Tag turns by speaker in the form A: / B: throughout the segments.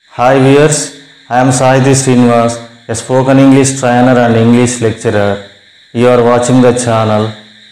A: Hi viewers, I am Sahiti Srinivas, a spoken English trainer and English lecturer. You are watching the channel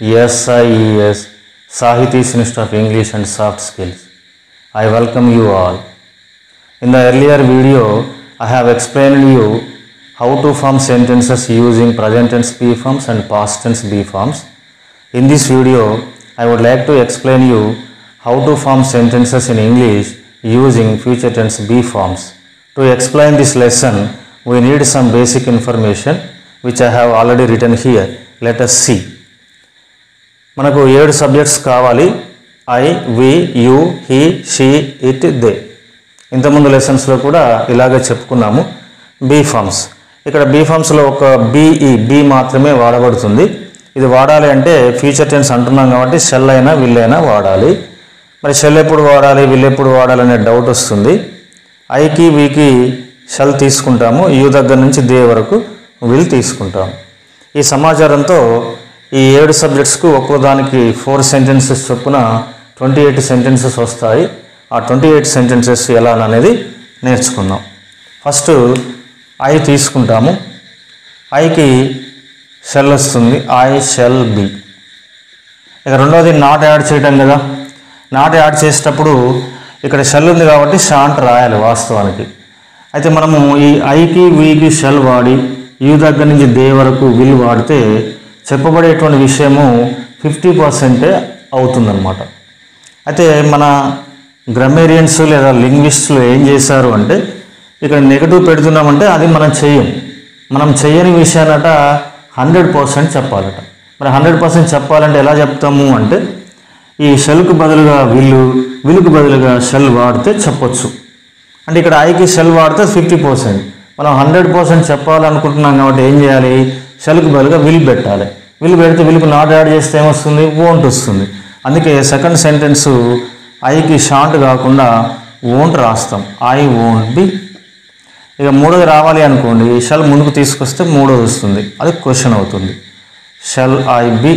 A: SIES, Sahiti's Institute of English and Soft Skills. I welcome you all. In the earlier video, I have explained you how to form sentences using present tense B forms and past tense B forms. In this video, I would like to explain you how to form sentences in English using future tense B forms. To explain this lesson, we need some basic information which I have already written here. Let us see. మనకు ఏడు subjects కావాలి I we you he she it they ఇంతకుముందు లెసన్స్లో కూడా ఇలాగే చెప్పుకున్నాము be forms ఇక్కడ be ఫామ్స్లో ఒక బీఈ బీ మాత్రమే వాడబడుతుంది ఇది వాడాలి అంటే ఫ్యూచర్ టెన్స్ అంటున్నాం కాబట్టి షెల్ అయినా విల్ అయినా వాడాలి మరి షెల్ ఎప్పుడు వాడాలి విల్ ఎప్పుడు వాడాలి అనే డౌట్ వస్తుంది ఐకి వీకి షెల్ తీసుకుంటాము యూ దగ్గర నుంచి దే వరకు విల్ తీసుకుంటాము ఈ సమాచారంతో ఈ ఏడు సబ్జెక్ట్స్కు ఒక్కో దానికి ఫోర్ సెంటెన్సెస్ చొప్పున ట్వంటీ ఎయిట్ సెంటెన్సెస్ వస్తాయి ఆ ట్వంటీ ఎయిట్ సెంటెన్సెస్ ఎలా అనేది నేర్చుకుందాం ఫస్ట్ ఐ తీసుకుంటాము ఐకి షెల్ వస్తుంది ఐ షెల్ బి ఇక రెండవది నాట్ యాడ్ చేయటం కదా నాట్ యాడ్ చేసేటప్పుడు ఇక్కడ షెల్ ఉంది కాబట్టి షాంట్ రాయాలి వాస్తవానికి అయితే మనము ఈ ఐకి వీకి షెల్ వాడి యూ దగ్గర నుంచి దే వరకు విల్ వాడితే చెప్పబడేటువంటి విషయము ఫిఫ్టీ పర్సెంటే అవుతుందన్నమాట అయితే మన గ్రమేరియన్స్ లేదా లింగ్విస్టులు ఏం చేశారు అంటే ఇక్కడ నెగిటివ్ పెడుతున్నామంటే అది మనం చెయ్యం మనం చెయ్యని విషయాన్నట హండ్రెడ్ పర్సెంట్ చెప్పాలట మరి హండ్రెడ్ పర్సెంట్ చెప్పాలంటే ఎలా చెప్తాము అంటే ఈ షెల్కు బదులుగా విల్లు విల్లుకు బదులుగా షెల్ వాడితే చెప్పొచ్చు అంటే ఇక్కడ ఐకి షెల్ వాడితే ఫిఫ్టీ పర్సెంట్ మనం హండ్రెడ్ పర్సెంట్ చెప్పాలనుకుంటున్నాం కాబట్టి ఏం చేయాలి షెల్కి బదులుగా విల్ పెట్టాలి విల్ పెడితే విల్కు నాట్ యాడ్ చేస్తే ఏమొస్తుంది ఓంట్ వస్తుంది అందుకే సెకండ్ సెంటెన్స్ ఐకి షాంట్ కాకుండా ఓంట్ రాస్తాం ఐ ఓంట్ బి ఇక మూడోది రావాలి అనుకోండి షెల్ ముందుకు తీసుకొస్తే మూడోది వస్తుంది అది క్వశ్చన్ అవుతుంది షెల్ ఐ బి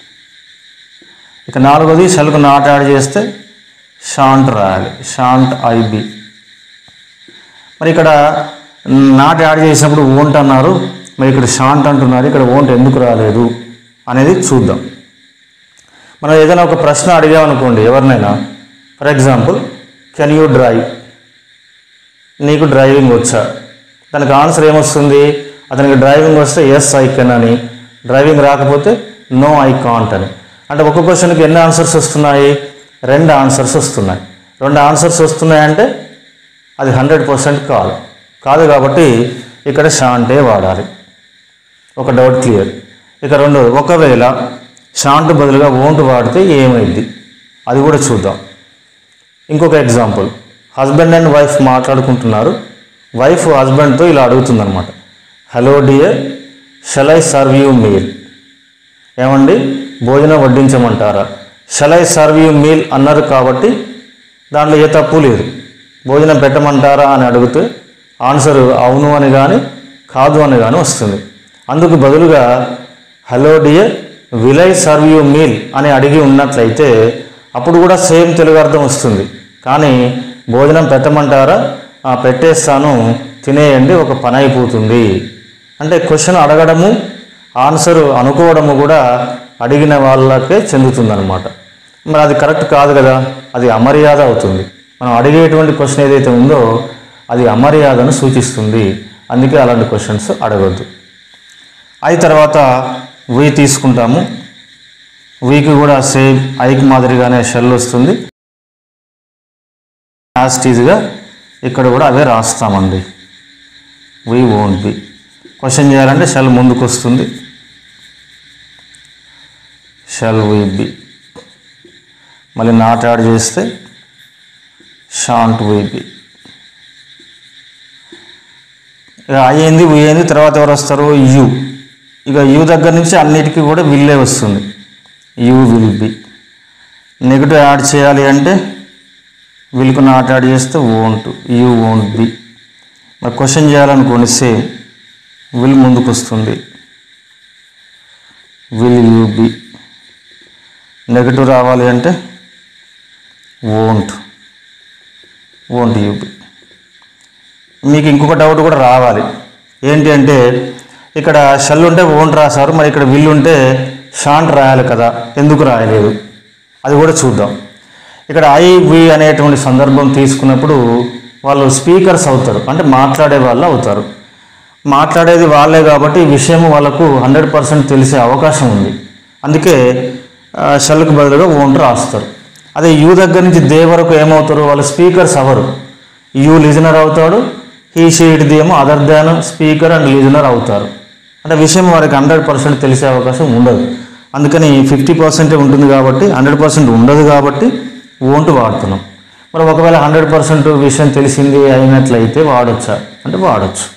A: ఇక నాలుగోది షెల్కు నాట్ యాడ్ చేస్తే షాంట్ రాయాలి షాంట్ ఐ బి మరి ఇక్కడ నాట్ యాడ్ చేసినప్పుడు ఓంట్ అన్నారు మరి ఇక్కడ షాంట్ అంటున్నారు ఇక్కడ ఓంట్ ఎందుకు రాలేదు అనేది చూద్దాం మనం ఏదైనా ఒక ప్రశ్న అడిగామనుకోండి ఎవరినైనా for example can you drive నీకు డ్రైవింగ్ వచ్చా దానికి ఆన్సర్ ఏమొస్తుంది అతనికి డ్రైవింగ్ వస్తే ఎస్ ఐ కెన్ అని డ్రైవింగ్ రాకపోతే నో ఐ కాంట్ అని అంటే ఒక క్వశ్చన్కి ఎన్ని ఆన్సర్స్ వస్తున్నాయి రెండు ఆన్సర్స్ వస్తున్నాయి రెండు ఆన్సర్స్ వస్తున్నాయంటే అది హండ్రెడ్ పర్సెంట్ కాదు కాదు కాబట్టి ఇక్కడ షాంటే వాడాలి ఒక డౌట్ క్లియర్ ఇక రెండోది ఒకవేళ షాంట్ బదులుగా ఓంట్ వాడితే ఏమైంది అది కూడా చూద్దాం ఇంకొక ఎగ్జాంపుల్ హస్బెండ్ అండ్ వైఫ్ మాట్లాడుకుంటున్నారు వైఫ్ హస్బెండ్తో ఇలా అడుగుతుందనమాట hello dear shall I serve you meal ఏమండి భోజనం వడ్డించమంటారా shall I serve you meal అన్నారు కాబట్టి దాంట్లో ఏ తప్పు లేదు భోజనం పెట్టమంటారా అని అడిగితే ఆన్సర్ అవును అని కానీ కాదు అని కానీ వస్తుంది అందుకు బదులుగా hello dear will I serve you meal అని అడిగి ఉన్నట్లయితే అప్పుడు కూడా సేమ్ తెలుగు అర్థం వస్తుంది కానీ భోజనం పెట్టమంటారా "ఆ, పెట్టేస్తాను తినేయండి ఒక పని అయిపోతుంది అంటే క్వశ్చన్ అడగడము ఆన్సర్ అనుకోవడము కూడా అడిగిన వాళ్ళకే చెందుతుందన్నమాట మరి అది కరెక్ట్ కాదు కదా అది అమర్యాద అవుతుంది మనం అడిగేటువంటి క్వశ్చన్ ఏదైతే ఉందో అది అమర్యాదను సూచిస్తుంది అందుకే అలాంటి క్వశ్చన్స్ అడగొద్దు అయి తర్వాత వీ తీసుకుంటాము వీకి కూడా సేమ్ ఐకి మాదిరిగానే షెల్ వస్తుంది యాస్టీజ్గా ఇక్కడ కూడా అవే రాస్తామండి వీ ఓంట్ బి క్వశ్చన్ చేయాలంటే షెల్ ముందుకు వస్తుంది షెల్ వీ బి మళ్ళీ నాట్ యాడ్ చేస్తే షాంట్ వీ బి ఇక అయ్యింది వీ అయింది తర్వాత ఎవరు వస్తారు యు ఇక యు దగ్గర నుంచి అన్నిటికీ కూడా విల్లే వస్తుంది you will be negative add చేయాలి అంటే విల్కు నాట్ యాడ్ చేస్తే ఓంట్ యూ ఓంట్ బి మరి క్వశ్చన్ చేయాలనుకోండి సేమ్ విల్ ముందుకు వస్తుంది విల్ యూ బి నెగిటివ్ రావాలి అంటే ఓంట్ ఓంట్ యూ బి మీకు ఇంకొక డౌట్ కూడా రావాలి ఏంటి అంటే ఇక్కడ షల్ ఉంటే ఓంట్ రాశారు మరి ఇక్కడ విల్ ఉంటే షాంట్ రాయాలి కదా ఎందుకు రాయలేదు అది కూడా చూద్దాం ఇక్కడ ఐ వి అనేటువంటి సందర్భం తీసుకున్నప్పుడు వాళ్ళు స్పీకర్స్ అవుతారు అంటే మాట్లాడే వాళ్ళు అవుతారు మాట్లాడేది వాళ్ళే కాబట్టి ఈ విషయం వాళ్ళకు హండ్రెడ్ పర్సెంట్ తెలిసే అవకాశం ఉంది అందుకే ఆ, షల్కు బదులుగా ఓంట్ రాస్తారు అదే యూ దగ్గర నుంచి దే వరకు ఏమవుతారు వాళ్ళు స్పీకర్స్ అవరు యూ లిజనర్ అవుతాడు హీ షీట్ ఏమో other than speaker and listener అవుతారు అంటే విషయం వారికి హండ్రెడ్ పర్సెంట్ తెలిసే అవకాశం ఉండదు అందుకని ఫిఫ్టీ పర్సెంటే ఉంటుంది కాబట్టి హండ్రెడ్ పర్సెంట్ ఉండదు కాబట్టి ఓంట్ వాడుతున్నాం మరి ఒకవేళ హండ్రెడ్ పర్సెంట్ విషయం తెలిసింది అయినట్లయితే వాడొచ్చా అంటే వాడచ్చు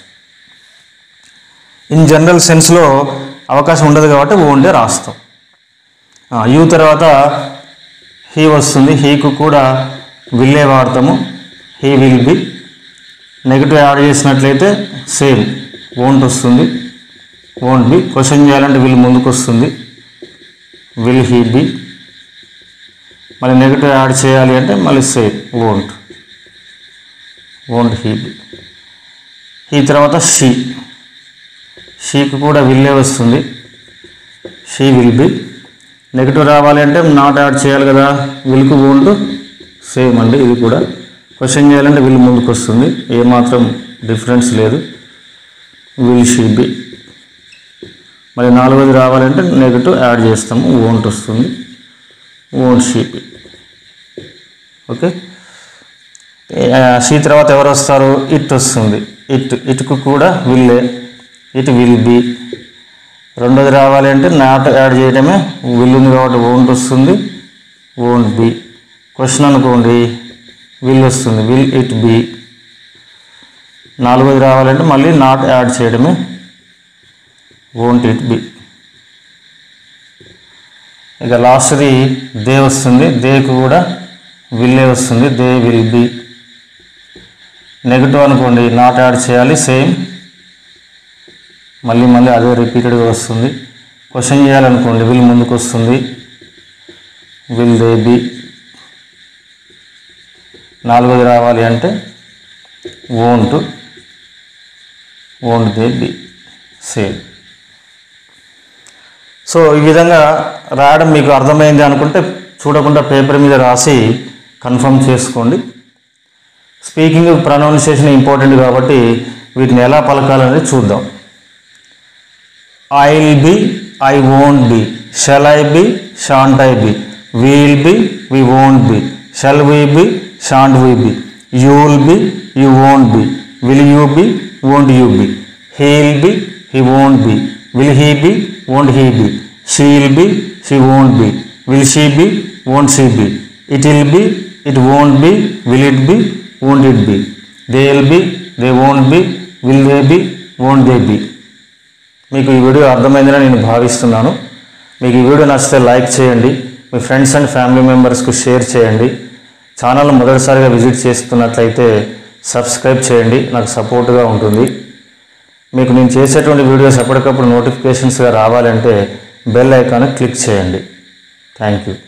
A: ఇన్ జనరల్ సెన్స్లో అవకాశం ఉండదు కాబట్టి ఓన్లే రాస్తాం యూ తర్వాత హీ వస్తుంది హీకు కూడా విల్లే వాడతాము he will be negative add చేసినట్లయితే సేమ్ ఓంట్ వస్తుంది ఓంట్ బి క్వశ్చన్ చేయాలంటే విల్ ముందుకు వస్తుంది విల్ హీ బి మళ్ళీ నెగిటివ్ యాడ్ చేయాలి అంటే మళ్ళీ same won't won't he be ఈ తర్వాత షీ షీకి కూడా విల్లే వస్తుంది షీ విల్ బి నెగిటివ్ రావాలి అంటే నాట్ యాడ్ చేయాలి కదా విల్కు ఓంట్ సేమ్ అండి ఇది కూడా క్వశ్చన్ చేయాలంటే విల్ ముందుకు వస్తుంది ఏమాత్రం డిఫరెన్స్ లేదు విల్ షీ బి మరి నాలుగోది రావాలంటే నెగిటివ్ యాడ్ చేస్తాము ఓంట్ వస్తుంది won't she be okay she తర్వాత ఎవరు వస్తారు ఇట్ వస్తుంది ఇట్ ఇట్కు కూడా విల్లే ఇట్ విల్ బి రెండోది రావాలి అంటే నాట్ యాడ్ చేయడమే విల్ ఉంది కాబట్టి ఓంట్ వస్తుంది ఓంట్ బి క్వశ్చన్ అనుకోండి విల్ వస్తుంది విల్ ఇట్ బి నాలుగోది రావాలంటే మళ్ళీ నాట్ యాడ్ చేయడమే ఓంట్ ఇట్ బి ఇక లాస్ట్ది దే వస్తుంది దేకు కూడా విల్లే వస్తుంది దే విల్ బి నెగిటివ్ అనుకోండి నాట్ యాడ్ చేయాలి సేమ్ మళ్ళీ మళ్ళీ అదే రిపీటెడ్గా వస్తుంది క్వశ్చన్ చేయాలనుకోండి విల్ ముందుకు వస్తుంది విల్ దే బి నాలుగోది రావాలి అంటే won't won't they be same so ఈ విధంగా రాయడం మీకు అర్థమైంది అనుకుంటే చూడకుండా పేపర్ మీద రాసి కన్ఫర్మ్ చేసుకోండి స్పీకింగ్ ప్రొనౌన్సియేషన్ ఇంపార్టెంట్ కాబట్టి వీటిని ఎలా పలకాలనేది చూద్దాం I will be I won't be shall I be shan't I be will be we won't be shall we be shan't we be you will be you won't be will you be won't you be he will be he won't be will he be won't he be she will be she won't be will she be won't she be it will be it won't be will it be won't it be they will be they won't be will they be won't they be మీకు ఈ video అర్థమైందని నేను భావిస్తున్నాను మీకు ఈ video నచ్చితే like చేయండి మీ ఫ్రెండ్స్ అండ్ ఫ్యామిలీ మెంబర్స్కు షేర్ చేయండి ఛానల్ మొదటిసారిగా విజిట్ చేస్తున్నట్లయితే సబ్స్క్రైబ్ చేయండి నాకు సపోర్ట్గా ఉంటుంది మీకు నేను చేసేటువంటి వీడియోస్ ఎప్పటికప్పుడు నోటిఫికేషన్స్గా రావాలంటే బెల్ ఐకాన్ క్లిక్ చేయండి థ్యాంక్ యూ